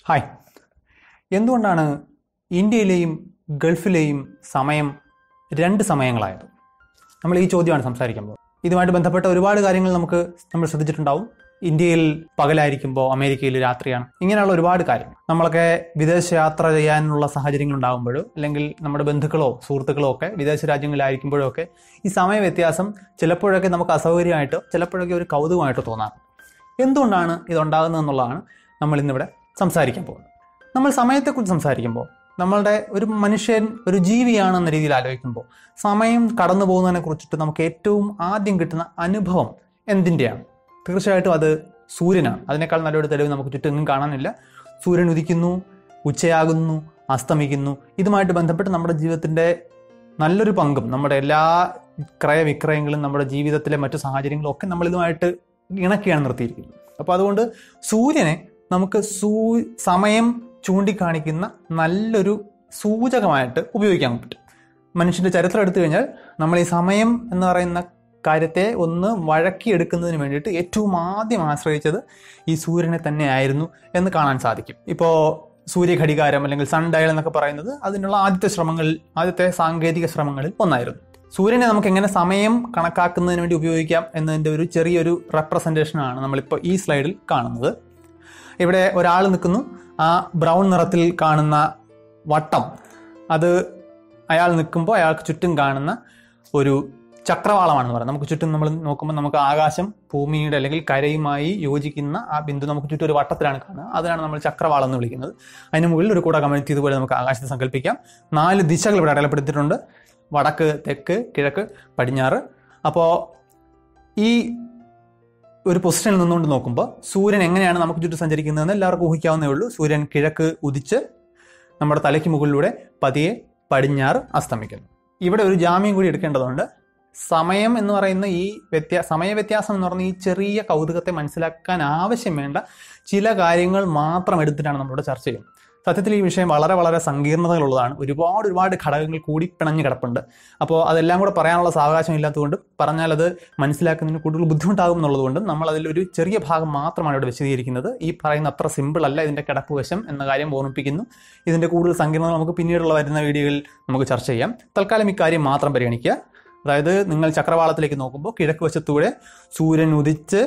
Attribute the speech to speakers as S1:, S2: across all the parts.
S1: hi എന്തുകൊണ്ടാണ് ഇന്ത്യയിലെയും ഗൾഫിലെയും സമയം രണ്ട് സമയങ്ങളായത് നമ്മൾ ഈ ചോദ്യമാണ് സംസാരിക്കുമ്പോൾ ഇതുമായിട്ട് ബന്ധപ്പെട്ട ഒരുപാട് കാര്യങ്ങൾ നമുക്ക് നമ്മൾ ശ്രദ്ധിച്ചിട്ടുണ്ടാവും ഇന്ത്യയിൽ പകലായിരിക്കുമ്പോൾ അമേരിക്കയിൽ രാത്രിയാണ് ഇങ്ങനെയുള്ള ഒരുപാട് കാര്യങ്ങൾ നമ്മളൊക്കെ വിദേശ യാത്ര ചെയ്യാനുള്ള സാഹചര്യങ്ങൾ ഉണ്ടാകുമ്പോഴോ അല്ലെങ്കിൽ നമ്മുടെ ബന്ധുക്കളോ സുഹൃത്തുക്കളോ ഒക്കെ വിദേശ രാജ്യങ്ങളിലായിരിക്കുമ്പോഴോ ഒക്കെ ഈ സമയ വ്യത്യാസം ചിലപ്പോഴൊക്കെ നമുക്ക് അസൗകര്യമായിട്ടോ ചിലപ്പോഴൊക്കെ ഒരു കൗതുകമായിട്ടോ തോന്നാം എന്തുകൊണ്ടാണ് ഇതുണ്ടാകുന്നതെന്നുള്ളതാണ് നമ്മൾ ഇന്നിവിടെ സംസാരിക്കാൻ പോകുന്നത് നമ്മൾ സമയത്തെക്കുറിച്ച് സംസാരിക്കുമ്പോൾ നമ്മളുടെ ഒരു മനുഷ്യൻ ഒരു ജീവിയാണെന്ന രീതിയിൽ ആലോചിക്കുമ്പോൾ സമയം കടന്നു പോകുന്നതിനെ കുറിച്ചിട്ട് നമുക്ക് ഏറ്റവും ആദ്യം കിട്ടുന്ന അനുഭവം എന്തിൻ്റെയാണ് തീർച്ചയായിട്ടും അത് സൂര്യനാണ് അതിനേക്കാൾ നല്ലൊരു തെളിവ് നമുക്ക് ചുറ്റെങ്ങും കാണാനില്ല സൂര്യൻ ഉദിക്കുന്നു ഉച്ചയാകുന്നു അസ്തമിക്കുന്നു ഇതുമായിട്ട് ബന്ധപ്പെട്ട് നമ്മുടെ ജീവിതത്തിൻ്റെ നല്ലൊരു പങ്കും നമ്മുടെ എല്ലാ ക്രയവിക്രയങ്ങളും നമ്മുടെ ജീവിതത്തിലെ മറ്റു സാഹചര്യങ്ങളും ഒക്കെ നമ്മൾ ഇതുമായിട്ട് ഇണക്കിയാണ് നിർത്തിയിരിക്കുന്നത് അപ്പോൾ അതുകൊണ്ട് സൂര്യനെ നമുക്ക് സൂ സമയം ചൂണ്ടിക്കാണിക്കുന്ന നല്ലൊരു സൂചകമായിട്ട് ഉപയോഗിക്കാൻ പറ്റും മനുഷ്യന്റെ ചരിത്രം എടുത്തു കഴിഞ്ഞാൽ നമ്മൾ ഈ സമയം എന്ന് പറയുന്ന കാര്യത്തെ ഒന്ന് വഴക്കിയെടുക്കുന്നതിന് വേണ്ടിയിട്ട് ഏറ്റവും ആദ്യം ആശ്രയിച്ചത് ഈ സൂര്യനെ തന്നെയായിരുന്നു എന്ന് കാണാൻ സാധിക്കും ഇപ്പോൾ സൂര്യഘടികാരം അല്ലെങ്കിൽ സൺ ഡയൽ എന്നൊക്കെ പറയുന്നത് അതിനുള്ള ആദ്യത്തെ ശ്രമങ്ങളിൽ ആദ്യത്തെ സാങ്കേതിക ശ്രമങ്ങളിൽ ഒന്നായിരുന്നു സൂര്യനെ നമുക്ക് എങ്ങനെ സമയം കണക്കാക്കുന്നതിന് വേണ്ടി ഉപയോഗിക്കാം എന്നതിൻ്റെ ഒരു ചെറിയൊരു റെപ്രസെൻറ്റേഷനാണ് നമ്മളിപ്പോൾ ഈ സ്ലൈഡിൽ കാണുന്നത് ഇവിടെ ഒരാൾ നിൽക്കുന്നു ആ ബ്രൗൺ നിറത്തിൽ കാണുന്ന വട്ടം അത് അയാൾ നിൽക്കുമ്പോൾ അയാൾക്ക് ചുറ്റും കാണുന്ന ഒരു ചക്രവാളമാണെന്ന് പറയാം നമുക്ക് ചുറ്റും നമ്മൾ നോക്കുമ്പോൾ നമുക്ക് ആകാശം ഭൂമിയുടെ അല്ലെങ്കിൽ കരയുമായി യോജിക്കുന്ന ആ ബിന്ദു നമുക്ക് ചുറ്റും ഒരു വട്ടത്തിലാണ് കാണുക അതിനാണ് നമ്മൾ ചക്രവാളം എന്ന് വിളിക്കുന്നത് അതിന് മുകളിൽ ഒരു കൂട കമഴ്ത്തി ഇതുപോലെ നമുക്ക് ആകാശത്തെ സങ്കല്പിക്കാം നാല് ദിശകൾ ഇവിടെ അടയാളപ്പെടുത്തിയിട്ടുണ്ട് വടക്ക് തെക്ക് കിഴക്ക് പടിഞ്ഞാറ് അപ്പോൾ ഈ ഒരു പൊസിഷനിൽ നിന്നുകൊണ്ട് നോക്കുമ്പോൾ സൂര്യൻ എങ്ങനെയാണ് നമുക്ക് ചുറ്റും സഞ്ചരിക്കുന്നതെന്ന് എല്ലാവർക്കും ഊഹിക്കാവുന്നേ ഉള്ളൂ സൂര്യൻ കിഴക്ക് ഉദിച്ച് നമ്മുടെ തലയ്ക്ക് മുകളിലൂടെ പതിയെ പടിഞ്ഞാറ് അസ്തമിക്കുന്നു ഇവിടെ ഒരു ജാമ്യം കൂടി എടുക്കേണ്ടതുണ്ട് സമയം എന്ന് പറയുന്ന ഈ വ്യത്യാ സമയ വ്യത്യാസം എന്ന് പറയുന്ന ഈ ചെറിയ കൗതുകത്തെ മനസ്സിലാക്കാൻ ആവശ്യം വേണ്ട ചില കാര്യങ്ങൾ മാത്രം എടുത്തിട്ടാണ് നമ്മളിവിടെ ചർച്ച ചെയ്യുന്നത് സത്യത്തിൽ ഈ വിഷയം വളരെ വളരെ സങ്കീർണതകളുള്ളതാണ് ഒരുപാട് ഒരുപാട് ഘടകങ്ങൾ കൂടി പിണഞ്ഞു കിടപ്പുണ്ട് അപ്പോൾ അതെല്ലാം കൂടെ പറയാനുള്ള സാവകാശം ഇല്ലാത്തതുകൊണ്ട് പറഞ്ഞാൽ അത് മനസ്സിലാക്കുന്നതിന് കൂടുതൽ ബുദ്ധിമുട്ടാകും എന്നുള്ളതുകൊണ്ടും നമ്മൾ അതിലൊരു ചെറിയ ഭാഗം മാത്രമാണ് ഇവിടെ വിശദീകരിക്കുന്നത് ഈ പറയുന്ന അത്ര സിമ്പിൾ അല്ല ഇതിൻ്റെ കിടപ്പ് വശം എന്ന കാര്യം ഓർമ്മിപ്പിക്കുന്നു ഇതിൻ്റെ കൂടുതൽ സങ്കീർണത നമുക്ക് പിന്നീടുള്ള വരുന്ന വീഡിയോകളിൽ നമുക്ക് ചർച്ച ചെയ്യാം തൽക്കാലം ഇക്കാര്യം മാത്രം പരിഗണിക്കുക അതായത് നിങ്ങൾ ചക്രവാളത്തിലേക്ക് നോക്കുമ്പോൾ കിഴക്ക് വശത്തൂടെ സൂര്യൻ ഉദിച്ച്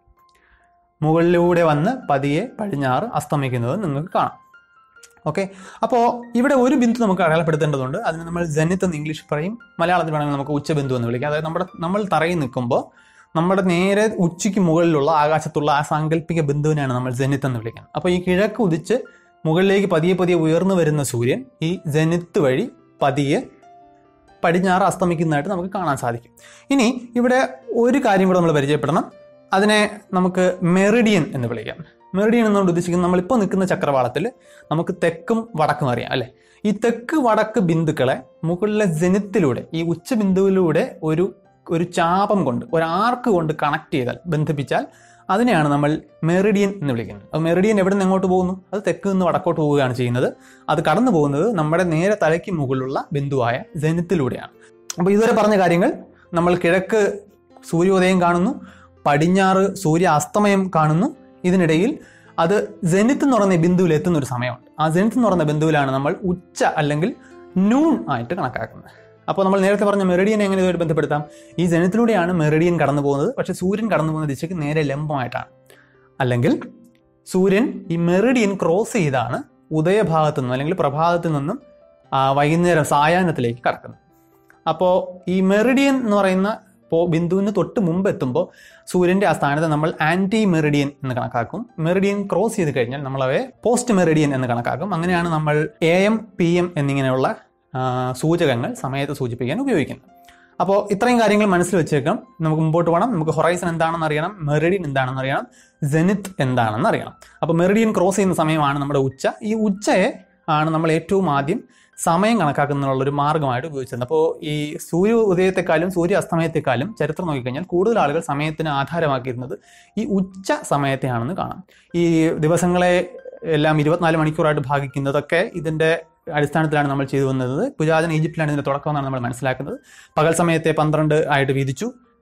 S1: മുകളിലൂടെ വന്ന് പതിയെ പടിഞ്ഞാറ് അസ്തമിക്കുന്നത് നിങ്ങൾക്ക് കാണാം ഓക്കെ അപ്പോൾ ഇവിടെ ഒരു ബിന്ദു നമുക്ക് അടയാളപ്പെടുത്തേണ്ടതുണ്ട് അതിന് നമ്മൾ ജനിത്ത് എന്ന് ഇംഗ്ലീഷ് പറയും മലയാളത്തിൽ വേണമെങ്കിൽ നമുക്ക് ഉച്ചബിന്ദു എന്ന് വിളിക്കാം അതായത് നമ്മുടെ നമ്മൾ തറയിൽ നിൽക്കുമ്പോൾ നമ്മുടെ നേരെ ഉച്ചയ്ക്ക് മുകളിലുള്ള ആകാശത്തുള്ള ആ സാങ്കല്പിക ബിന്ദുവിനെയാണ് നമ്മൾ ജനിത്ത് എന്ന് വിളിക്കുന്നത് അപ്പോൾ ഈ കിഴക്ക് ഉദിച്ച് മുകളിലേക്ക് പതിയെ പതിയെ ഉയർന്നു വരുന്ന സൂര്യൻ ഈ ജനിത്ത് വഴി പതിയെ പടിഞ്ഞാറ് അസ്തമിക്കുന്നതായിട്ട് നമുക്ക് കാണാൻ സാധിക്കും ഇനി ഇവിടെ ഒരു കാര്യം കൂടെ നമ്മൾ പരിചയപ്പെടണം അതിനെ നമുക്ക് മെറിഡിയൻ എന്ന് വിളിക്കാം മെറിഡിയൻ എന്നുകൊണ്ട് ഉദ്ദേശിക്കുന്നത് നമ്മളിപ്പോൾ നിൽക്കുന്ന ചക്രവാളത്തിൽ നമുക്ക് തെക്കും വടക്കും അറിയാം അല്ലേ ഈ തെക്ക് വടക്ക് ബിന്ദുക്കളെ മുകളിലെ ജനിത്തിലൂടെ ഈ ഉച്ച ബിന്ദുവിലൂടെ ഒരു ഒരു ചാപം കൊണ്ട് ഒരു ആർക്ക് കൊണ്ട് കണക്ട് ചെയ്താൽ ബന്ധിപ്പിച്ചാൽ അതിനെയാണ് നമ്മൾ മെറിഡിയൻ എന്ന് വിളിക്കുന്നത് അപ്പോൾ മെറിഡിയൻ എവിടെ നിന്ന് എങ്ങോട്ട് പോകുന്നു അത് തെക്ക് നിന്ന് വടക്കോട്ട് പോവുകയാണ് ചെയ്യുന്നത് അത് കടന്നു പോകുന്നത് നമ്മുടെ നേരെ തലയ്ക്ക് മുകളിലുള്ള ബിന്ദുവായ ജനിത്തിലൂടെയാണ് അപ്പോൾ ഇതുവരെ പറഞ്ഞ കാര്യങ്ങൾ നമ്മൾ കിഴക്ക് സൂര്യോദയം കാണുന്നു പടിഞ്ഞാറ് സൂര്യ അസ്തമയം കാണുന്നു ഇതിനിടയിൽ അത് ജനിത്ത് എന്ന് പറയുന്ന ബിന്ദുവിൽ എത്തുന്ന ഒരു സമയമുണ്ട് ആ ജനിത്ത് എന്ന് പറയുന്ന ബിന്ദുവിലാണ് നമ്മൾ ഉച്ച അല്ലെങ്കിൽ നൂൺ ആയിട്ട് കണക്കാക്കുന്നത് അപ്പോൾ നമ്മൾ നേരത്തെ പറഞ്ഞ മെറിഡിയൻ എങ്ങനെ ഇതുമായിട്ട് ബന്ധപ്പെടുത്താം ഈ ജനത്തിലൂടെയാണ് മെറിഡിയൻ കടന്നു പോകുന്നത് പക്ഷെ സൂര്യൻ കടന്നു പോകുന്ന ദിശയ്ക്ക് നേരെ ലംബമായിട്ടാണ് അല്ലെങ്കിൽ സൂര്യൻ ഈ മെറിഡിയൻ ക്രോസ് ചെയ്താണ് ഉദയഭാഗത്തു നിന്നും അല്ലെങ്കിൽ പ്രഭാതത്തിൽ നിന്നും ആ, വൈകുന്നേരം സായാഹ്നത്തിലേക്ക് കടക്കുന്നത് അപ്പോൾ ഈ മെറിഡിയൻ എന്ന് പറയുന്ന ഇപ്പോൾ ബിന്ദുവിന് തൊട്ട് മുമ്പ് എത്തുമ്പോൾ സൂര്യന്റെ ആ സ്ഥാനത്ത് നമ്മൾ ആന്റി മെറിഡിയൻ എന്ന് കണക്കാക്കും മെറിഡിയൻ ക്രോസ് ചെയ്ത് കഴിഞ്ഞാൽ നമ്മൾ അവയെ പോസ്റ്റ് മെറിഡിയൻ എന്ന് കണക്കാക്കും അങ്ങനെയാണ് നമ്മൾ എ എം പി എം എന്നിങ്ങനെയുള്ള ആ, സൂചകങ്ങൾ സമയത്ത് സൂചിപ്പിക്കാൻ ഉപയോഗിക്കുന്നത് അപ്പോൾ ഇത്രയും കാര്യങ്ങൾ മനസ്സിൽ വെച്ചേക്കാം നമുക്ക് മുമ്പോട്ട് പോകണം നമുക്ക് ഹൊറൈസൺ എന്താണെന്ന് അറിയണം മെറിഡിയൻ എന്താണെന്ന് അറിയണം ജെനിത്ത് എന്താണെന്ന് അറിയണം അപ്പോൾ മെറിഡിയൻ ക്രോസ് ചെയ്യുന്ന സമയമാണ് നമ്മുടെ ഉച്ച ഈ ഉച്ചയെ ആണ് നമ്മൾ ഏറ്റവും ആദ്യം സമയം കണക്കാക്കുന്നതിനുള്ള ഒരു മാർഗമായിട്ട് ഉപയോഗിച്ചിരുന്നത് അപ്പോൾ ഈ സൂര്യ ഉദയത്തെക്കാളും സൂര്യ അസ്തമയത്തെക്കാളും ചരിത്രം നോക്കിക്കഴിഞ്ഞാൽ കൂടുതൽ ആളുകൾ സമയത്തിന് ആധാരമാക്കിയിരുന്നത് ഈ ഉച്ച സമയത്തെയാണെന്ന് കാണാം ഈ ദിവസങ്ങളെ എല്ലാം ഇരുപത്തിനാല് മണിക്കൂറായിട്ട് ഭാഗിക്കുന്നതൊക്കെ ഇതിന്റെ അടിസ്ഥാനത്തിലാണ് നമ്മൾ ചെയ്തു വന്നത് പുരാതന ഈജിപ്തിലാണ് ഇതിന്റെ തുടക്കം എന്നാണ് നമ്മൾ മനസ്സിലാക്കുന്നത് പകൽ സമയത്തെ പന്ത്രണ്ട് ആയിട്ട് വീതിച്ചു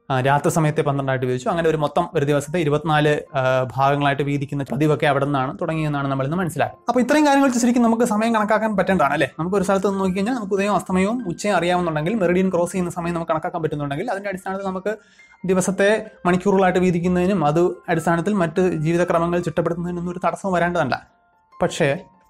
S1: ആ, രാത്രി സമയത്തെ പന്ത്രണ്ടായിട്ട് വീതിച്ചു അങ്ങനെ ഒരു മൊത്തം ഒരു ദിവസത്തെ ഇരുപത്തിനാല് ആ, ഭാഗങ്ങളായിട്ട് വീതിക്കുന്ന പതിവൊക്കെ അവിടെ നിന്നാണ് തുടങ്ങിയെന്നാണ് നമ്മൾ ഇന്ന് മനസ്സിലാക്കുക അപ്പോൾ ഇത്രയും കാര്യങ്ങൾ വെച്ച് ശരിക്കും നമുക്ക് സമയം കണക്കാക്കാൻ പറ്റേണ്ടതാണ് അല്ലേ നമുക്ക് ഒരു സ്ഥലത്ത് നിന്ന് നോക്കിക്കഴിഞ്ഞാൽ നമുക്ക് ഉദയവും അസ്തമയവും ഉച്ചയും അറിയാമെന്നുണ്ടെങ്കിൽ മെറിഡിയൻ ക്രോസ് ചെയ്യുന്ന സമയം നമുക്ക് കണക്കാക്കാൻ പറ്റുന്നുണ്ടെങ്കിൽ അതിന്റെ അടിസ്ഥാനത്തിൽ നമുക്ക് ദിവസത്തെ മണിക്കൂറുകളായിട്ട് വീതിക്കുന്നതിനും അത് അടിസ്ഥാനത്തിൽ മറ്റ് ജീവിതക്രമങ്ങൾ ചിട്ടപ്പെടുത്തുന്നതിനൊന്നും ഒരു തടസ്സം വരേണ്ടതല്ല പക്ഷേ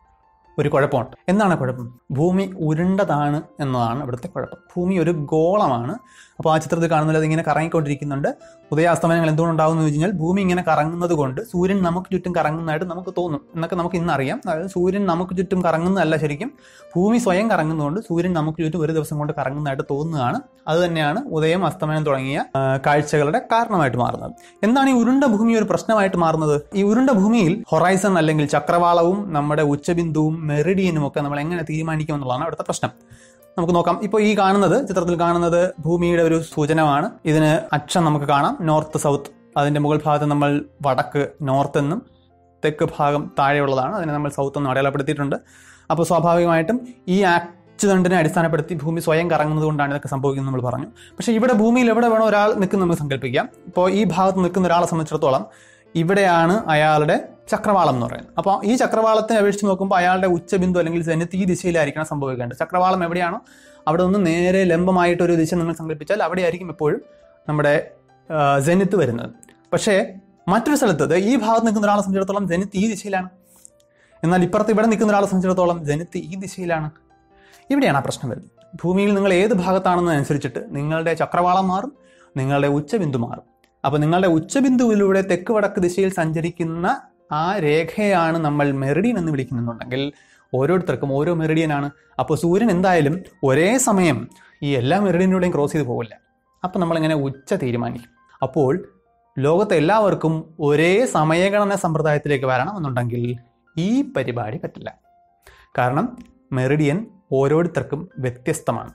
S1: ഒരു കുഴപ്പമുണ്ട് എന്താണ് കുഴപ്പം ഭൂമി ഉരുണ്ടതാണ് എന്നതാണ് ഇവിടുത്തെ കുഴപ്പം ഭൂമി ഒരു ഗോളമാണ് അപ്പോൾ ആ ചിത്രത്തിൽ കാണുന്നത് അതിങ്ങനെ കറങ്ങിക്കൊണ്ടിരിക്കുന്നുണ്ട് ഉദയാസ്തമനങ്ങൾ എന്തുകൊണ്ടുണ്ടാകും എന്ന് വെച്ച് കഴിഞ്ഞാൽ ഭൂമി ഇങ്ങനെ കറങ്ങുന്നത് കൊണ്ട് സൂര്യൻ നമുക്ക് ചുറ്റും കറങ്ങുന്നതായിട്ട് നമുക്ക് തോന്നും എന്നൊക്കെ നമുക്ക് ഇന്ന് അറിയാം അതായത് സൂര്യൻ നമുക്ക് ചുറ്റും കറങ്ങുന്നതല്ല ശരിക്കും ഭൂമി സ്വയം കറങ്ങുന്നതുകൊണ്ട് സൂര്യൻ നമുക്ക് ചുറ്റും ഒരു ദിവസം കൊണ്ട് കറങ്ങുന്നതായിട്ട് തോന്നുകയാണ് അത് തന്നെയാണ് ഉദയം അസ്തമനം തുടങ്ങിയ ആ, കാഴ്ചകളുടെ കാരണമായിട്ട് മാറുന്നത് എന്താണ് ഈ ഉരുണ്ട ഭൂമി ഒരു പ്രശ്നമായിട്ട് മാറുന്നത് ഈ ഉരുണ്ട ഭൂമിയിൽ ഹൊറൈസൺ അല്ലെങ്കിൽ ചക്രവാളവും നമ്മുടെ ഉച്ചബിന്ദുവും മെറിഡിയനും ഒക്കെ നമ്മൾ എങ്ങനെ തീരുമാനിക്കും എന്നുള്ളതാണ് അവിടുത്തെ പ്രശ്നം നമുക്ക് നോക്കാം ഇപ്പോൾ ഈ കാണുന്നത് ചിത്രത്തിൽ കാണുന്നത് ഭൂമിയുടെ ഒരു സൂചനമാണ് ഇതിന് അക്ഷം നമുക്ക് കാണാം നോർത്ത് സൗത്ത് അതിന്റെ മുകൾ ഭാഗത്ത് നമ്മൾ വടക്ക് നോർത്ത് എന്നും തെക്ക് ഭാഗം താഴെയുള്ളതാണ് അതിനെ നമ്മൾ സൗത്ത് എന്നും അടയാളപ്പെടുത്തിയിട്ടുണ്ട് അപ്പോൾ സ്വാഭാവികമായിട്ടും ഈ ആക്സിഡന്റിനെ അടിസ്ഥാനപ്പെടുത്തി ഭൂമി സ്വയം കറങ്ങുന്നത് കൊണ്ടാണ് ഇതൊക്കെ സംഭവിക്കുന്നത് നമ്മൾ പറഞ്ഞു പക്ഷേ ഇവിടെ ഭൂമിയിൽ എവിടെ വേണോ ഒരാൾ നിൽക്കുന്ന നമുക്ക് സങ്കല്പിക്കാം ഇപ്പോൾ ഈ ഭാഗത്ത് നിൽക്കുന്ന ഒരാളെ സംബന്ധിച്ചിടത്തോളം ഇവിടെയാണ് അയാളുടെ ചക്രവാളം എന്ന് പറയുന്നത് അപ്പോൾ ഈ ചക്രവാളത്തെ അപേക്ഷിച്ച് നോക്കുമ്പോൾ അയാളുടെ ഉച്ചബിന്ദു അല്ലെങ്കിൽ സെനത്ത് ഈ ദിശയിലായിരിക്കണം സംഭവിക്കേണ്ടത് ചക്രവാളം എവിടെയാണോ അവിടെ നിന്ന് നേരെ ലംബമായിട്ട് ഒരു ദിശ നിങ്ങൾ സങ്കല്പിച്ചാൽ അവിടെയായിരിക്കും എപ്പോഴും നമ്മുടെ ജനിത്ത് വരുന്നത് പക്ഷേ മറ്റൊരു സ്ഥലത്ത് ദേ ഈ ഭാഗത്ത് നിൽക്കുന്ന ഒരാളെ സംബന്ധിച്ചിടത്തോളം ജനിത്ത് ഈ ദിശയിലാണ് എന്നാൽ ഇപ്പുറത്ത് ഇവിടെ നിൽക്കുന്ന ഒരാളെ സംബന്ധിച്ചിടത്തോളം ജനിത്ത് ഈ ദിശയിലാണ് ഇവിടെയാണ് ആ പ്രശ്നം വരുന്നത് ഭൂമിയിൽ നിങ്ങൾ ഏത് ഭാഗത്താണെന്നതനുസരിച്ചിട്ട് നിങ്ങളുടെ ചക്രവാളം മാറും നിങ്ങളുടെ ഉച്ചബിന്ദു മാറും അപ്പോൾ നിങ്ങളുടെ ഉച്ചബിന്ദുവിലൂടെ തെക്ക് വടക്ക് ദിശയിൽ സഞ്ചരിക്കുന്ന ആ രേഖയാണ് നമ്മൾ മെറിഡിയൻ എന്ന് വിളിക്കുന്നുണ്ടെങ്കിൽ ഓരോരുത്തർക്കും ഓരോ മെറിഡിയനാണ് അപ്പോൾ സൂര്യൻ എന്തായാലും ഒരേ സമയം ഈ എല്ലാ മെറിഡിയനിലൂടെയും ക്രോസ് ചെയ്ത് പോകില്ല അപ്പോൾ നമ്മളെങ്ങനെ ഉച്ച തീരുമാനിക്കും അപ്പോൾ ലോകത്തെ എല്ലാവർക്കും ഒരേ സമയഗണന സമ്പ്രദായത്തിലേക്ക് വരണമെന്നുണ്ടെങ്കിൽ ഈ പരിപാടി പറ്റില്ല കാരണം മെറിഡിയൻ ഓരോരുത്തർക്കും വ്യത്യസ്തമാണ്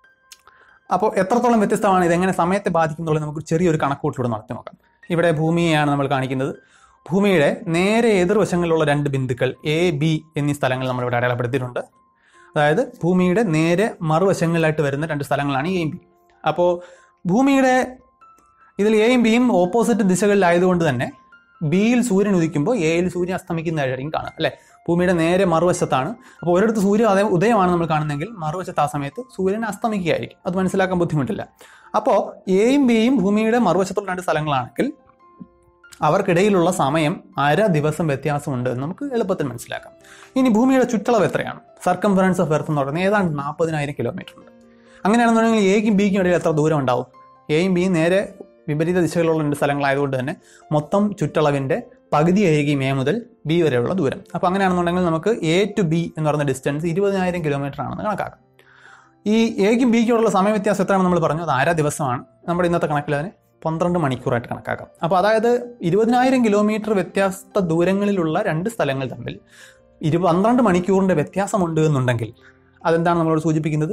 S1: അപ്പോൾ എത്രത്തോളം വ്യത്യസ്തമാണ് ഇതെങ്ങനെ സമയത്തെ ബാധിക്കുന്നുള്ളത് നമുക്ക് ചെറിയൊരു കണക്കൂട്ടിലൂടെ നടത്തി നോക്കാം ഇവിടെ ഭൂമിയെയാണ് നമ്മൾ കാണിക്കുന്നത് ഭൂമിയുടെ നേരെ എതിർവശങ്ങളിലുള്ള രണ്ട് ബിന്ദുക്കൾ എ ബി എന്നീ സ്ഥലങ്ങൾ നമ്മളിവിടെ അടയാളപ്പെടുത്തിയിട്ടുണ്ട് അതായത് ഭൂമിയുടെ നേരെ മറുവശങ്ങളിലായിട്ട് വരുന്ന രണ്ട് സ്ഥലങ്ങളാണ് എയും ബി അപ്പോൾ ഭൂമിയുടെ ഇതിൽ എയും ബിയും ഓപ്പോസിറ്റ് ദിശകളിലായതുകൊണ്ട് തന്നെ ബിയിൽ സൂര്യൻ ഉദിക്കുമ്പോൾ എയിൽ സൂര്യൻ അസ്തമിക്കുന്നതായിരിക്കും കാണുക അല്ലേ ഭൂമിയുടെ നേരെ മറുവശത്താണ് അപ്പോൾ ഒരിടത്ത് സൂര്യൻ അതേ ഉദയമാണ് നമ്മൾ കാണുന്നതെങ്കിൽ മറുവശത്ത് ആ സമയത്ത് സൂര്യൻ അസ്തമിക്കുകയായിരിക്കും അത് മനസ്സിലാക്കാൻ ബുദ്ധിമുട്ടില്ല അപ്പോൾ എയും ബിയും ഭൂമിയുടെ മറുവശത്തുള്ള രണ്ട് സ്ഥലങ്ങളാണെങ്കിൽ അവർക്കിടയിലുള്ള സമയം അര ദിവസം വ്യത്യാസമുണ്ട് എന്ന് നമുക്ക് എളുപ്പത്തിൽ മനസ്സിലാക്കാം ഇനി ഭൂമിയുടെ ചുറ്റളവ് എത്രയാണ് സർക്കംഫറൻസ് ഓഫ് എർത്ത് എന്ന് പറയുന്നത് ഏതാണ്ട് നാൽപ്പതിനായിരം കിലോമീറ്റർ ഉണ്ട് അങ്ങനെയാണെന്നുണ്ടെങ്കിൽ എക്കും ബിക്കും ഇടയിൽ എത്ര ദൂരം ഉണ്ടാവും എയും ബിയും നേരെ വിപരീത ദിശകളിലുള്ള രണ്ട് സ്ഥലങ്ങളായതുകൊണ്ട് തന്നെ മൊത്തം ചുറ്റളവിൻ്റെ പകുതിയായിരിക്കും എ മുതൽ ബി വരെയുള്ള ദൂരം അപ്പോൾ അങ്ങനെയാണെന്നുണ്ടെങ്കിൽ നമുക്ക് എ ടു ബി എന്ന് പറയുന്ന ഡിസ്റ്റൻസ് ഇരുപതിനായിരം കിലോമീറ്റർ ആണെന്ന് കണക്കാക്കാം ഈ എക്കും ബിക്കുള്ള സമയ വ്യത്യാസം എത്രയാണ് നമ്മൾ പറഞ്ഞു അത് അര ദിവസമാണ് നമ്മുടെ ഇന്നത്തെ കണക്കിൽ അതിന് പന്ത്രണ്ട് മണിക്കൂറായിട്ട് കണക്കാക്കാം അപ്പോൾ അതായത് ഇരുപതിനായിരം കിലോമീറ്റർ വ്യത്യസ്ത ദൂരങ്ങളിലുള്ള രണ്ട് സ്ഥലങ്ങൾ തമ്മിൽ ഇരു പന്ത്രണ്ട് മണിക്കൂറിൻ്റെ വ്യത്യാസമുണ്ട് എന്നുണ്ടെങ്കിൽ അതെന്താണ് നമ്മളോട് സൂചിപ്പിക്കുന്നത്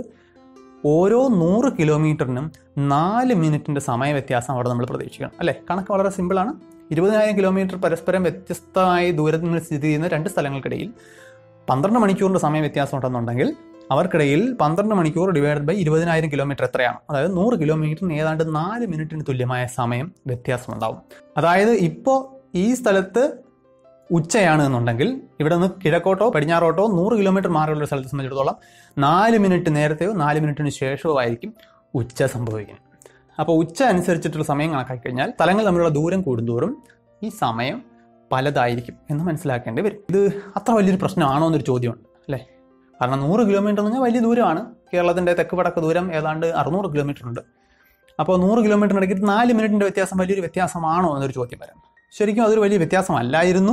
S1: ഓരോ നൂറ് കിലോമീറ്ററിനും നാല് മിനിറ്റിൻ്റെ സമയ വ്യത്യാസം അവിടെ നമ്മൾ പ്രതീക്ഷിക്കണം അല്ലേ കണക്ക് വളരെ സിമ്പിളാണ് ഇരുപതിനായിരം കിലോമീറ്റർ പരസ്പരം വ്യത്യസ്തമായ ദൂരത്തിൽ സ്ഥിതി ചെയ്യുന്ന രണ്ട് സ്ഥലങ്ങൾക്കിടയിൽ പന്ത്രണ്ട് മണിക്കൂറിൻ്റെ സമയ വ്യത്യാസം ഉണ്ടെന്നുണ്ടെങ്കിൽ അവർക്കിടയിൽ പന്ത്രണ്ട് മണിക്കൂർ ഡിവൈഡ് ബൈ ഇരുപതിനായിരം കിലോമീറ്റർ എത്രയാണ് അതായത് നൂറ് കിലോമീറ്ററിന് ഏതാണ്ട് നാല് മിനിറ്റിന് തുല്യമായ സമയം വ്യത്യാസമുണ്ടാവും അതായത് ഇപ്പോൾ ഈ സ്ഥലത്ത് ഉച്ചയാണ് എന്നുണ്ടെങ്കിൽ ഇവിടെ നിന്ന് കിഴക്കോട്ടോ പടിഞ്ഞാറോട്ടോ നൂറ് കിലോമീറ്റർ മാറിയുള്ള ഒരു സ്ഥലത്തെ സംബന്ധിച്ചിടത്തോളം നാല് മിനിറ്റ് നേരത്തെയോ നാല് മിനിറ്റിന് ശേഷമോ ആയിരിക്കും ഉച്ച സംഭവിക്കുന്നത് അപ്പോൾ ഉച്ച അനുസരിച്ചിട്ടുള്ള സമയം കണക്കാക്കി കഴിഞ്ഞാൽ സ്ഥലങ്ങൾ തമ്മിലുള്ള ദൂരം കൂടുന്തോറും ഈ സമയം പലതായിരിക്കും എന്ന് മനസ്സിലാക്കേണ്ടി വരും ഇത് അത്ര വലിയൊരു പ്രശ്നമാണോ എന്നൊരു ചോദ്യമുണ്ട് അല്ലേ കാരണം നൂറ് കിലോമീറ്റർ എന്ന് പറഞ്ഞാൽ വലിയ ദൂരമാണ് കേരളത്തിൻ്റെ തെക്ക് വടക്ക് ദൂരം ഏതാണ്ട് അറുന്നൂറ് കിലോമീറ്റർ ഉണ്ട് അപ്പോൾ നൂറ് കിലോമീറ്ററിനിടയ്ക്ക് നാല് മിനിറ്റിൻ്റെ വ്യത്യാസം വലിയൊരു വ്യത്യാസമാണോ എന്നൊരു ചോദ്യം വരാം ശരിക്കും അതൊരു വലിയ വ്യത്യാസമല്ലായിരുന്നു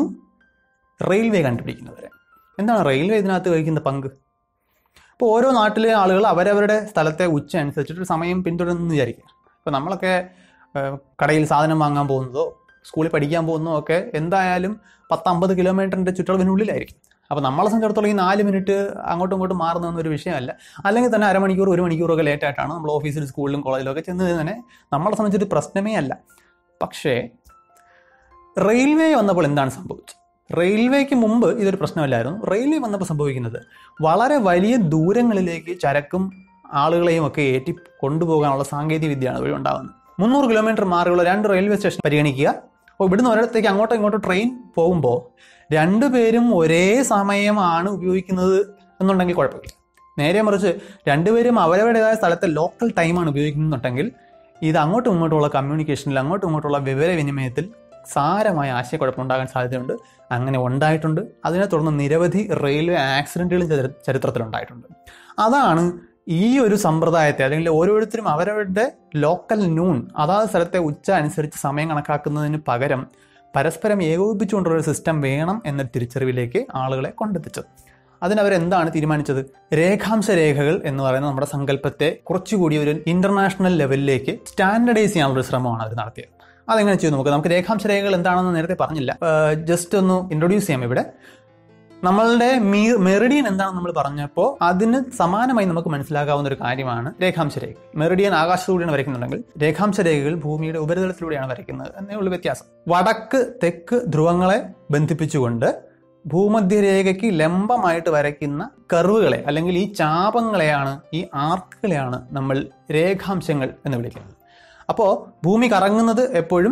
S1: റെയിൽവേ കണ്ടുപിടിക്കുന്നവരെ എന്താണ് റെയിൽവേ ഇതിനകത്ത് വഹിക്കുന്ന പങ്ക് ഇപ്പോൾ ഓരോ നാട്ടിലെ ആളുകൾ അവരവരുടെ സ്ഥലത്തെ ഉച്ച അനുസരിച്ചിട്ട് സമയം പിന്തുടരുന്നു വിചാരിക്കുക ഇപ്പോൾ നമ്മളൊക്കെ ഏഹ്, കടയിൽ സാധനം വാങ്ങാൻ പോകുന്നതോ സ്കൂളിൽ പഠിക്കാൻ പോകുന്നതോ ഒക്കെ എന്തായാലും പത്തമ്പത് കിലോമീറ്ററിൻ്റെ ചുറ്റളവിനുള്ളിലായിരിക്കും അപ്പോൾ നമ്മളെ സംബന്ധിച്ചിടത്തോളം ഈ നാല് മിനിറ്റ് അങ്ങോട്ടും ഇങ്ങോട്ടും മാറുന്നതൊന്നും ഒരു വിഷയമല്ല അല്ലെങ്കിൽ തന്നെ അരമണിക്കൂർ ഒരു മണിക്കൂറൊക്കെ ലേറ്റ് ആയിട്ടാണ് നമ്മൾ ഓഫീസിലും സ്കൂളിലും കോളേജിലും ഒക്കെ ചെന്ന് തന്നെ നമ്മളെ സംബന്ധിച്ചൊരു പ്രശ്നമേ അല്ല പക്ഷേ റെയിൽവേ വന്നപ്പോൾ എന്താണ് സംഭവിച്ചത് റെയിൽവേക്ക് മുമ്പ് ഇതൊരു പ്രശ്നമല്ലായിരുന്നു റെയിൽവേ വന്നപ്പോൾ സംഭവിക്കുന്നത് വളരെ വലിയ ദൂരങ്ങളിലേക്ക് ചരക്കും ആളുകളെയും ഒക്കെ ഏറ്റി കൊണ്ടുപോകാനുള്ള സാങ്കേതിക വിദ്യയാണ് വഴി ഉണ്ടാകുന്നത് മുന്നൂറ് കിലോമീറ്റർ മാറിയുള്ള രണ്ട് റെയിൽവേ സ്റ്റേഷൻ പരിഗണിക്കുക അപ്പോൾ ഇവിടുന്ന് ഒരിടത്തേക്ക് അങ്ങോട്ടോ ഇങ്ങോട്ടോ ട്രെയിൻ പോകുമ്പോൾ രണ്ടുപേരും ഒരേ സമയമാണ് ഉപയോഗിക്കുന്നത് എന്നുണ്ടെങ്കിൽ കുഴപ്പമില്ല നേരെ മറിച്ച് രണ്ടുപേരും അവരവരുടേതായ സ്ഥലത്തെ ലോക്കൽ ടൈമാണ് ഉപയോഗിക്കുന്നുണ്ടെങ്കിൽ ഇത് അങ്ങോട്ടും ഇങ്ങോട്ടുമുള്ള കമ്മ്യൂണിക്കേഷനിൽ അങ്ങോട്ടും ഇങ്ങോട്ടുള്ള വിവരവിനിമയത്തിൽ സാരമായ ആശയക്കുഴപ്പമുണ്ടാകാൻ സാധ്യതയുണ്ട് അങ്ങനെ ഉണ്ടായിട്ടുണ്ട് അതിനെ തുടർന്ന് നിരവധി റെയിൽവേ ആക്സിഡൻറ്റുകളും ചരി- ചരിത്രത്തിലുണ്ടായിട്ടുണ്ട് അതാണ് ഈ ഒരു സമ്പ്രദായത്തെ അല്ലെങ്കിൽ ഓരോരുത്തരും അവരവരുടെ ലോക്കൽ നൂൺ അതാത് സ്ഥലത്തെ ഉച്ച അനുസരിച്ച് സമയം കണക്കാക്കുന്നതിന് പകരം പരസ്പരം ഏകോപിപ്പിച്ചുകൊണ്ടുള്ള ഒരു സിസ്റ്റം വേണം എന്ന തിരിച്ചറിവിലേക്ക് ആളുകളെ കൊണ്ടെത്തിച്ചത് അതിനവരെന്താണ് തീരുമാനിച്ചത് രേഖാംശ രേഖകൾ എന്ന് പറയുന്ന നമ്മുടെ സങ്കല്പത്തെ കുറച്ചുകൂടി ഒരു ഇന്റർനാഷണൽ ലെവലിലേക്ക് സ്റ്റാൻഡർഡൈസ് ചെയ്യാനുള്ള ഒരു ശ്രമമാണ് അവർ നടത്തിയത് അതെങ്ങനെ ചെയ്തു നമുക്ക് നമുക്ക് രേഖാംശ രേഖകൾ എന്താണെന്ന് നേരത്തെ പറഞ്ഞില്ല ജസ്റ്റ് ഒന്ന് ഇൻട്രൊഡ്യൂസ് ചെയ്യാം ഇവിടെ നമ്മളുടെ മീ- മെറിഡിയൻ എന്താണെന്ന് നമ്മൾ പറഞ്ഞപ്പോൾ അതിന് സമാനമായി നമുക്ക് മനസ്സിലാക്കാവുന്ന ഒരു കാര്യമാണ് രേഖാംശ രേഖ മെറിഡിയൻ ആകാശത്തിലൂടെയാണ് വരയ്ക്കുന്നുണ്ടെങ്കിൽ രേഖാംശ രേഖകൾ ഭൂമിയുടെ ഉപരിതലത്തിലൂടെയാണ് വരയ്ക്കുന്നത് എന്നേ ഉള്ളൂ വ്യത്യാസം വടക്ക് തെക്ക് ധ്രുവങ്ങളെ ബന്ധിപ്പിച്ചുകൊണ്ട് ഭൂമധ്യരേഖയ്ക്ക് ലംബമായിട്ട് വരയ്ക്കുന്ന കർവുകളെ അല്ലെങ്കിൽ ഈ ചാപങ്ങളെയാണ് ഈ ആർക്കുകളെയാണ് നമ്മൾ രേഖാംശങ്ങൾ എന്ന് വിളിക്കുന്നത് അപ്പോൾ ഭൂമി കറങ്ങുന്നത് എപ്പോഴും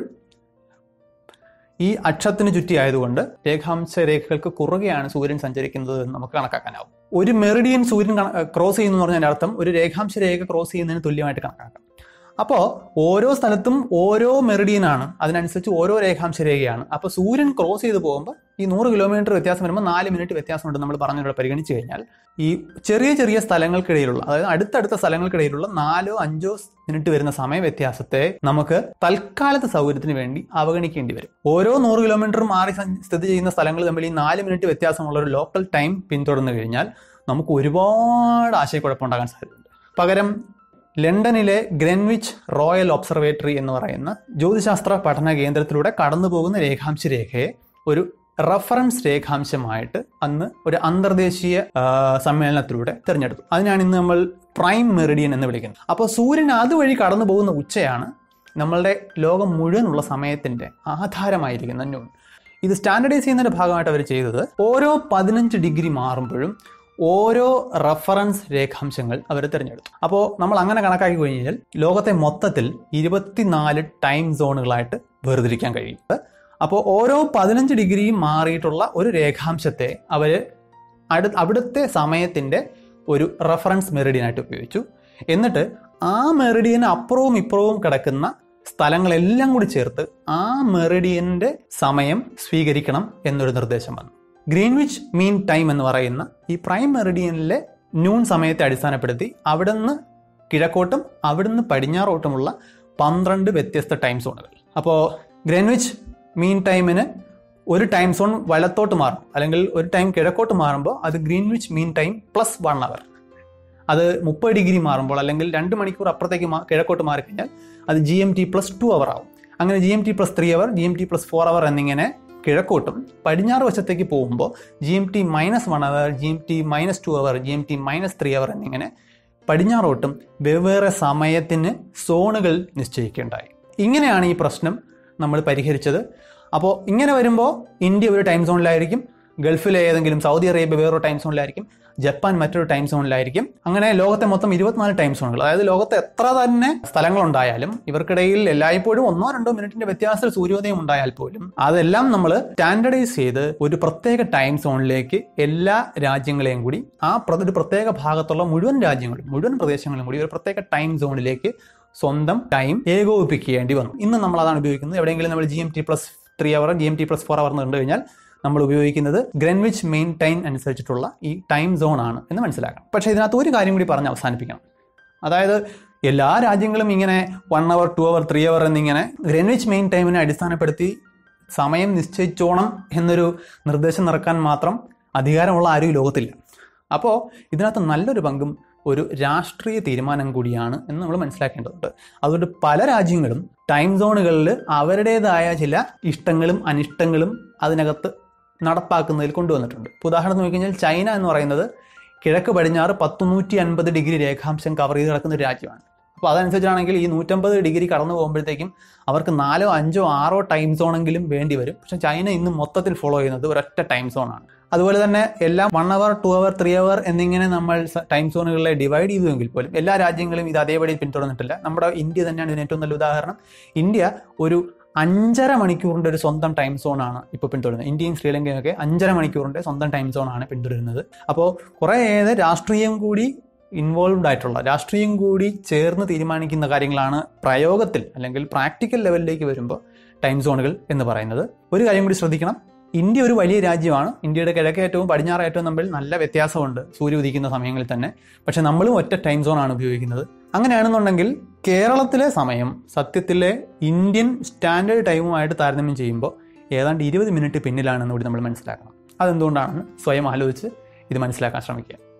S1: ഈ അക്ഷത്തിന് ചുറ്റി ആയതുകൊണ്ട് രേഖാംശ രേഖകൾക്ക് കുറുകെയാണ് സൂര്യൻ സഞ്ചരിക്കുന്നത് എന്ന് നമുക്ക് കണക്കാക്കാനാവും ഒരു മെറിഡിയൻ സൂര്യൻ ക്രോസ് ചെയ്യുന്നു എന്ന് പറഞ്ഞതിന്റെ അർത്ഥം ഒരു രേഖാംശ രേഖ ക്രോസ് ചെയ്യുന്നതിന് തുല്യമായിട്ട് കണക്കാക്കാം അപ്പോൾ ഓരോ സ്ഥലത്തും ഓരോ മെറിഡിയനാണ് അതിനനുസരിച്ച് ഓരോ രേഖാംശ രേഖയാണ് അപ്പോൾ സൂര്യൻ ക്രോസ് ചെയ്ത് പോകുമ്പോൾ ഈ നൂറ് കിലോമീറ്റർ വ്യത്യാസം വരുമ്പോൾ നാല് മിനിറ്റ് വ്യത്യാസമുണ്ട് നമ്മൾ പറഞ്ഞിവിടെ പരിഗണിച്ച് കഴിഞ്ഞാൽ ഈ ചെറിയ ചെറിയ സ്ഥലങ്ങൾക്കിടയിലുള്ള അതായത് അടുത്തടുത്ത സ്ഥലങ്ങൾക്കിടയിലുള്ള നാലോ അഞ്ചോ മിനിറ്റ് വരുന്ന സമയ വ്യത്യാസത്തെ നമുക്ക് തൽക്കാലത്തെ സൗകര്യത്തിന് വേണ്ടി അവഗണിക്കേണ്ടി വരും ഓരോ നൂറ് കിലോമീറ്റർ മാറി സഞ്ച- സ്ഥിതി ചെയ്യുന്ന സ്ഥലങ്ങൾ തമ്മിൽ ഈ നാല് മിനിറ്റ് വ്യത്യാസമുള്ള ഒരു ലോക്കൽ ടൈം പിന്തുടർന്നു കഴിഞ്ഞാൽ നമുക്ക് ഒരുപാട് ആശയക്കുഴപ്പമുണ്ടാകാൻ സാധ്യതയുണ്ട് പകരം ലണ്ടനിലെ ഗ്രെൻവിച്ച് റോയൽ ഒബ്സർവേറ്ററി എന്ന് പറയുന്ന ജ്യോതിശാസ്ത്ര പഠന കേന്ദ്രത്തിലൂടെ കടന്നു പോകുന്ന രേഖാംശ രേഖയെ ഒരു റഫറൻസ് രേഖാംശമായിട്ട് അന്ന് ഒരു അന്തർദേശീയ ആ, സമ്മേളനത്തിലൂടെ തിരഞ്ഞെടുത്തു അതിനാണ് ഇന്ന് നമ്മൾ പ്രൈം മെറിഡിയൻ എന്ന് വിളിക്കുന്നത് അപ്പോൾ സൂര്യൻ അതുവഴി കടന്നു പോകുന്ന ഉച്ചയാണ് നമ്മളുടെ ലോകം മുഴുവനുള്ള സമയത്തിന്റെ ആധാരമായിരിക്കുന്ന നൂൺ ഇത് സ്റ്റാൻഡർഡൈസ് ചെയ്യുന്നതിന്റെ ഭാഗമായിട്ട് അവർ ചെയ്തത് ഓരോ പതിനഞ്ച് ഡിഗ്രി മാറുമ്പോഴും ഓരോ റഫറൻസ് രേഖാംശങ്ങൾ അവർ തിരഞ്ഞെടുത്തു അപ്പോൾ നമ്മൾ അങ്ങനെ കണക്കാക്കി കഴിഞ്ഞാൽ ലോകത്തെ മൊത്തത്തിൽ ഇരുപത്തിനാല് ടൈം സോണുകളായിട്ട് വേർതിരിക്കാൻ കഴിയും അപ്പോൾ ഓരോ പതിനഞ്ച് ഡിഗ്രി മാറിയിട്ടുള്ള ഒരു രേഖാംശത്തെ അവർ അടു അവിടുത്തെ സമയത്തിൻ്റെ ഒരു റഫറൻസ് മെറിഡിയനായിട്ട് ഉപയോഗിച്ചു എന്നിട്ട് ആ മെറിഡിയന് അപ്പുറവും ഇപ്പുറവും കിടക്കുന്ന സ്ഥലങ്ങളെല്ലാം കൂടി ചേർത്ത് ആ മെറിഡിയന്റെ സമയം സ്വീകരിക്കണം എന്നൊരു നിർദ്ദേശം വന്നു ഗ്രീൻവിച്ച് മീൻ ടൈം എന്ന് പറയുന്ന ഈ പ്രൈം മെറിഡിയനിലെ നൂൺ സമയത്തെ അടിസ്ഥാനപ്പെടുത്തി അവിടുന്ന് കിഴക്കോട്ടും അവിടുന്ന് പടിഞ്ഞാറോട്ടുമുള്ള പന്ത്രണ്ട് വ്യത്യസ്ത ടൈം സോണുകൾ അപ്പോൾ ഗ്രീൻവിച്ച് മീൻ ടൈമിന് ഒരു ടൈം സോൺ വലത്തോട്ട് മാറും അല്ലെങ്കിൽ ഒരു ടൈം കിഴക്കോട്ട് മാറുമ്പോൾ അത് Greenwich mean time plus one hour അത് മുപ്പത് ഡിഗ്രി മാറുമ്പോൾ അല്ലെങ്കിൽ രണ്ട് മണിക്കൂർ അപ്പുറത്തേക്ക് മാ- കിഴക്കോട്ട് മാറിക്കഴിഞ്ഞാൽ അത് G M T plus two hour ആവും അങ്ങനെ G M T plus three hour G M T plus four hour എന്നിങ്ങനെ കിഴക്കോട്ടും പടിഞ്ഞാറ് വശത്തേക്ക് പോകുമ്പോൾ G M T minus one hour G M T minus two hour G M T minus three hour എന്നിങ്ങനെ പടിഞ്ഞാറോട്ടും വെവ്വേറെ സമയത്തിന് സോണുകൾ നിശ്ചയിക്കുകയുണ്ടായി ഇങ്ങനെയാണ് ഈ പ്രശ്നം നമ്മൾ പരിഹരിച്ചത് അപ്പോൾ ഇങ്ങനെ വരുമ്പോൾ ഇന്ത്യ ഒരു ടൈം സോണിലായിരിക്കും ഗൾഫിലെ ഏതെങ്കിലും സൗദി അറേബ്യ വേറൊരു ടൈം സോണിലായിരിക്കും ജപ്പാൻ മറ്റൊരു ടൈം സോണിലായിരിക്കും അങ്ങനെ ലോകത്തെ മൊത്തം ഇരുപത്തിനാല് ടൈം സോണുകൾ അതായത് ലോകത്ത് എത്ര തന്നെ സ്ഥലങ്ങളുണ്ടായാലും ഇവർക്കിടയിൽ എല്ലായ്പ്പോഴും ഒന്നോ രണ്ടോ മിനിറ്റിന്റെ വ്യത്യാസത്തിൽ സൂര്യോദയം ഉണ്ടായാൽ പോലും അതെല്ലാം നമ്മൾ സ്റ്റാൻഡർഡൈസ് ചെയ്ത് ഒരു പ്രത്യേക ടൈം സോണിലേക്ക് എല്ലാ രാജ്യങ്ങളെയും കൂടി ആ പ്ര- ഒരു പ്രത്യേക ഭാഗത്തുള്ള മുഴുവൻ രാജ്യങ്ങളും മുഴുവൻ പ്രദേശങ്ങളും കൂടി ഒരു പ്രത്യേക ടൈം സോണിലേക്ക് സ്വന്തം ടൈം ഏകോപിപ്പിക്കേണ്ടി വന്നു ഇന്ന് നമ്മൾ അതാണ് ഉപയോഗിക്കുന്നത് എവിടെയെങ്കിലും നമ്മൾ G M T plus three hour G M T plus four hour എന്ന് കണ്ടു കഴിഞ്ഞാൽ നമ്മൾ ഉപയോഗിക്കുന്നത് ഗ്രെൻവിച്ച് മെയിൻ ടൈം അനുസരിച്ചിട്ടുള്ള ഈ ടൈം സോൺ ആണ് എന്ന് മനസ്സിലാക്കണം പക്ഷേ ഇതിനകത്ത് ഒരു കാര്യം കൂടി പറഞ്ഞ് അവസാനിപ്പിക്കണം അതായത് എല്ലാ രാജ്യങ്ങളും ഇങ്ങനെ one hour two hour three hour എന്നിങ്ങനെ ഗ്രെൻവിച്ച് മെയിൻ ടൈമിനെ അടിസ്ഥാനപ്പെടുത്തി സമയം നിശ്ചയിച്ചോണം എന്നൊരു നിർദ്ദേശം നിറക്കാൻ മാത്രം അധികാരമുള്ള ആരും ഈ ലോകത്തില്ല അപ്പോൾ ഇതിനകത്ത് നല്ലൊരു പങ്കും ഒരു രാഷ്ട്രീയ തീരുമാനം കൂടിയാണ് എന്ന് നമ്മൾ മനസ്സിലാക്കേണ്ടതുണ്ട് അതുകൊണ്ട് പല രാജ്യങ്ങളും ടൈം സോണുകളിൽ അവരുടേതായ ചില ഇഷ്ടങ്ങളും അനിഷ്ടങ്ങളും അതിനകത്ത് നടപ്പാക്കുന്നതിൽ കൊണ്ടുവന്നിട്ടുണ്ട് ഇപ്പോൾ ഉദാഹരണത്തിന് നോക്കിക്കഴിഞ്ഞാൽ ചൈന എന്ന് പറയുന്നത് കിഴക്ക് പടിഞ്ഞാറ് പത്തുനൂറ്റി അൻപത് ഡിഗ്രി രേഖാംശം കവർ ചെയ്ത് കിടക്കുന്ന ഒരു രാജ്യമാണ് അപ്പോൾ അതനുസരിച്ചാണെങ്കിൽ ഈ നൂറ്റമ്പത് ഡിഗ്രി കടന്നു പോകുമ്പോഴത്തേക്കും അവർക്ക് നാലോ അഞ്ചോ ആറോ ടൈം സോണെങ്കിലും വേണ്ടി വരും പക്ഷേ ചൈന ഇന്ന് മൊത്തത്തിൽ ഫോളോ ചെയ്യുന്നത് ഒരൊറ്റ ടൈം സോണാണ് അതുപോലെ തന്നെ എല്ലാം one hour two hour three hour എന്നിങ്ങനെ നമ്മൾ ടൈം സോണുകളെ ഡിവൈഡ് ചെയ്തുവെങ്കിൽ പോലും എല്ലാ രാജ്യങ്ങളും ഇത് അതേപടി പിന്തുടർന്നിട്ടില്ല നമ്മുടെ ഇന്ത്യ തന്നെയാണ് ഇതിന് ഏറ്റവും നല്ല ഉദാഹരണം ഇന്ത്യ ഒരു അഞ്ചര മണിക്കൂറിൻ്റെ ഒരു സ്വന്തം ടൈം സോണാണ് ഇപ്പോൾ പിന്തുടരുന്നത് ഇന്ത്യയും ശ്രീലങ്കയും ഒക്കെ അഞ്ചര മണിക്കൂറിൻ്റെ സ്വന്തം ടൈം സോണാണ് പിന്തുടരുന്നത് അപ്പോൾ കുറേയേറെ രാഷ്ട്രീയം കൂടി ഇൻവോൾവ്ഡ് ആയിട്ടുള്ള രാഷ്ട്രീയം കൂടി ചേർന്ന് തീരുമാനിക്കുന്ന കാര്യങ്ങളാണ് പ്രയോഗത്തിൽ അല്ലെങ്കിൽ പ്രാക്ടിക്കൽ ലെവലിലേക്ക് വരുമ്പോൾ ടൈം സോണുകൾ എന്ന് പറയുന്നത് ഒരു കാര്യം കൂടി ശ്രദ്ധിക്കണം ഇന്ത്യ ഒരു വലിയ രാജ്യമാണ് ഇന്ത്യയുടെ കിഴക്കേറ്റവും പടിഞ്ഞാറേറ്റവും തമ്മിൽ നല്ല വ്യത്യാസമുണ്ട് സൂര്യ ഉദിക്കുന്ന സമയങ്ങളിൽ തന്നെ പക്ഷെ നമ്മളും ഒറ്റ ടൈം സോണാണ് ഉപയോഗിക്കുന്നത് അങ്ങനെയാണെന്നുണ്ടെങ്കിൽ കേരളത്തിലെ സമയം സത്യത്തിലെ ഇന്ത്യൻ സ്റ്റാൻഡേർഡ് ടൈമുമായിട്ട് താരതമ്യം ചെയ്യുമ്പോൾ ഏതാണ്ട് ഇരുപത് മിനിറ്റ് പിന്നിലാണെന്ന് കൂടി നമ്മൾ മനസ്സിലാക്കണം അതെന്തുകൊണ്ടാണെന്ന് സ്വയം ആലോചിച്ച് ഇത് മനസ്സിലാക്കാൻ ശ്രമിക്കുക